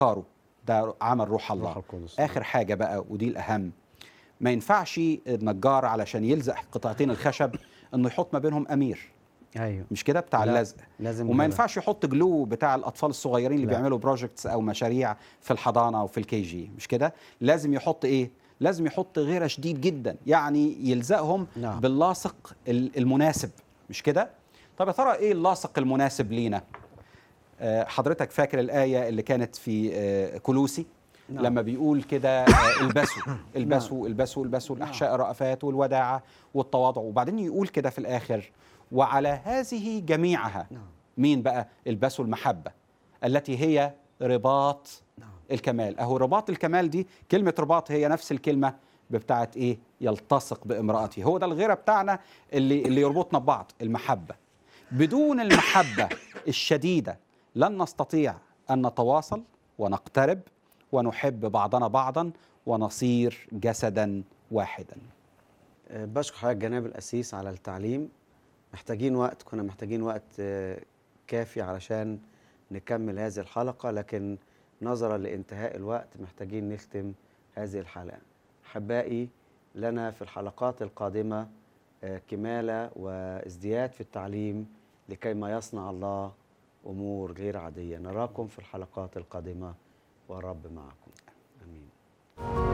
اختاروا ده عمل روح الله روح القدس. اخر حاجه بقى ودي الاهم ما ينفعش النجار علشان يلزق قطعتين الخشب انه يحط ما بينهم امير ايوه مش كده بتاع لا، اللزق لازم وما كده. ينفعش يحط جلو بتاع الاطفال الصغيرين اللي لا. بيعملوا بروجكتس او مشاريع في الحضانه او في الكي جي مش كده لازم يحط ايه لازم يحط غيره شديد جدا يعني يلزقهم نعم. باللاصق ال- المناسب مش كده طب يا ترى ايه اللاصق المناسب لينا آه، حضرتك فاكر الآية اللي كانت في آه، كلوسي نعم. لما بيقول كده آه، البسوا البسوا البسوا البسوا الأحشاء الرأفات والوداعة والتواضع وبعدين يقول كده في الآخر وعلى هذه جميعها نعم. مين بقى البسوا المحبة التي هي رباط نعم. الكمال أهو رباط الكمال دي كلمة رباط هي نفس الكلمة بتاعت إيه يلتصق بامرأته هو ده الغيرة بتاعنا اللي, اللي يربطنا ببعض المحبة بدون المحبة الشديدة لن نستطيع أن نتواصل ونقترب ونحب بعضنا بعضا ونصير جسدا واحدا آه، بشكر حضرتك جناب الأسيس على التعليم محتاجين وقت كنا محتاجين وقت آه، كافي علشان نكمل هذه الحلقة لكن نظرا لانتهاء الوقت محتاجين نختم هذه الحلقة أحبائي لنا في الحلقات القادمة آه، كمالة وازدياد في التعليم لكي ما يصنع الله أمور غير عادية نراكم في الحلقات القادمة والرب معكم آمين